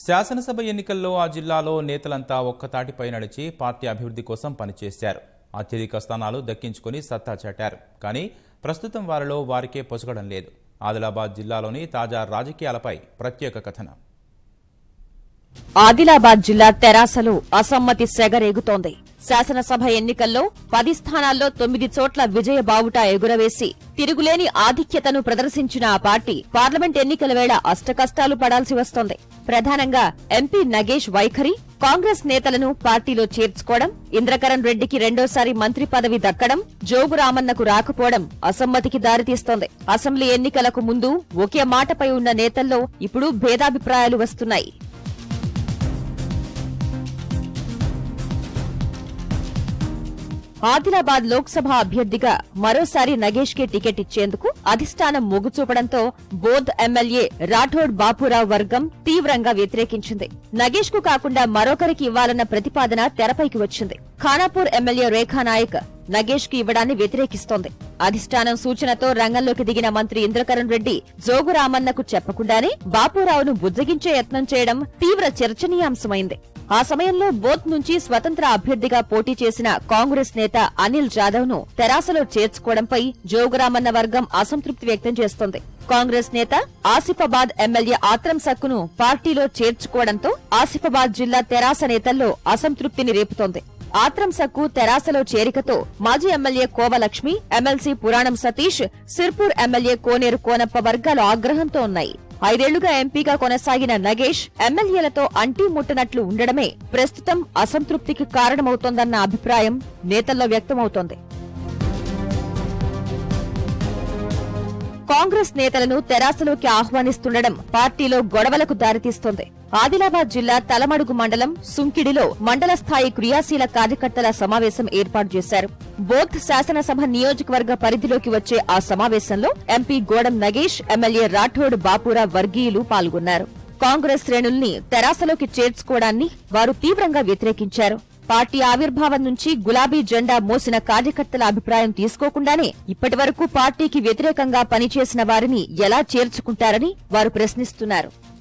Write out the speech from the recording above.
శాసనసభ ఎన్నికల్లో ఆ జిల్లాలో నేతలంతా ఒక్కతాటిపై నడిచి పార్టీ అభివృద్ధి కోసం పనిచేశారు అత్యధిక స్థానాలు దక్కించుకుని సత్తా చాటారు కానీ ప్రస్తుతం వారిలో వారికే పొసగడం లేదు ఆదిలాబాద్ జిల్లాలోని తాజా రాజకీయాలపై ప్రత్యేక కథనం ఆదిలాబాద్ జిల్లా తెరాసలో అసమ్మతి సెగరేగుతోంది శాసనసభ ఎన్నికల్లో పది స్థానాల్లో తొమ్మిది చోట్ల విజయ బావుట ఎగురవేసి తిరుగులేని ఆధిక్యతను ప్రదర్శించిన ఆ పార్టీ పార్లమెంట్ ఎన్నికల వేళ అష్టకష్టాలు పడాల్సి వస్తోంది ప్రధానంగా ఎంపీ నగేష్ వైఖరి కాంగ్రెస్ నేతలను పార్టీలో చేర్చుకోవడం ఇంద్రకరణ్ రెడ్డికి రెండోసారి మంత్రి పదవి దక్కడం జోగు రామన్నకు రాకపోవడం అసమ్మతికి దారితీస్తోంది అసెంబ్లీ ఎన్నికలకు ముందు ఒకే మాటపై ఉన్న నేతల్లో ఇప్పుడు భేదాభిప్రాయాలు వస్తున్నాయి ఆదిలాబాద్ లోక్సభ అభ్యర్థిగా మరోసారి నగేష్ కి టికెట్ ఇచ్చేందుకు అధిష్టానం మొగ్గు చూపడంతో బోధ్ ఎమ్మెల్యే రాఠోడ్ బాపురావు వర్గం తీవ్రంగా వ్యతిరేకించింది నగేష్ కు కాకుండా మరొకరికి ఇవ్వాలన్న ప్రతిపాదన తెరపైకి వచ్చింది ఖానాపూర్ ఎమ్మెల్యే రేఖా నాయక్ నగేష్ కు ఇవ్వడాన్ని వ్యతిరేకిస్తోంది అధిష్టానం సూచనతో రంగంలోకి దిగిన మంత్రి ఇంద్రకరణ్ రెడ్డి జోగు రామన్నకు చెప్పకుండానే బాపురావును బుజ్జగించే యత్నం చేయడం తీవ్ర చర్చనీయాంశమైంది ఆ సమయంలో బోత్ నుంచి స్వతంత్ర అభ్యర్థిగా పోటీ చేసిన కాంగ్రెస్ నేత అనిల్ జాదవ్ ను తెరాసలో చేర్చుకోవడంపై జోగురామన్న వర్గం అసంతృప్తి వ్యక్తం చేస్తోంది కాంగ్రెస్ నేత ఆసిఫాబాద్ ఎమ్మెల్యే ఆత్రం సక్కును పార్టీలో చేర్చుకోవడంతో ఆసిఫాబాద్ జిల్లా తెరాస నేతల్లో అసంతృప్తిని రేపుతోంది ఆత్రం సక్కు తెరాసలో చేరికతో మాజీ MLA Kovalakshmi MLC Puranam Satish Sirpur MLA Koneru Konappa వర్గాలు ఆగ్రహంతో ఉన్నాయి ఐదేళ్లుగా ఎంపీగా కొనసాగిన నగేష్ ఎమ్మెల్యేలతో అంటీ ముట్టనట్లు ఉండడమే ప్రస్తుతం అసంతృప్తికి కారణమవుతోందన్న అభిప్రాయం నేతల్లో వ్యక్తమవుతోంది కాంగ్రెస్ నేతలను తెరాసలోకి ఆహ్వానిస్తుండడం పార్టీలో గొడవలకు దారితీస్తోంది ఆదిలాబాద్ జిల్లా తలమడుగు మండలం సుంకిడిలో మండల స్థాయి క్రియాశీల కార్యకర్తల సమావేశం ఏర్పాటు చేశారు బోధ్ శాసనసభ నియోజకవర్గ పరిధిలోకి వచ్చే ఆ సమావేశంలో ఎంపీ గోడం నగేష్ ఎమ్మెల్యే రాఠోడ్ బాపురా వర్గీయులు పాల్గొన్నారు కాంగ్రెస్ శ్రేణుల్ని తెరాసలోకి చేర్చుకోవడాన్ని వారు తీవ్రంగా వ్యతిరేకించారు పార్టీ ఆవిర్భావం నుంచి గులాబీ జెండా మోసిన కార్యకర్తల అభిప్రాయం తీసుకోకుండానే ఇప్పటివరకు పార్టీకి వ్యతిరేకంగా పనిచేసిన వారిని ఎలా చేర్చుకుంటారని వారు ప్రశ్నిస్తున్నారు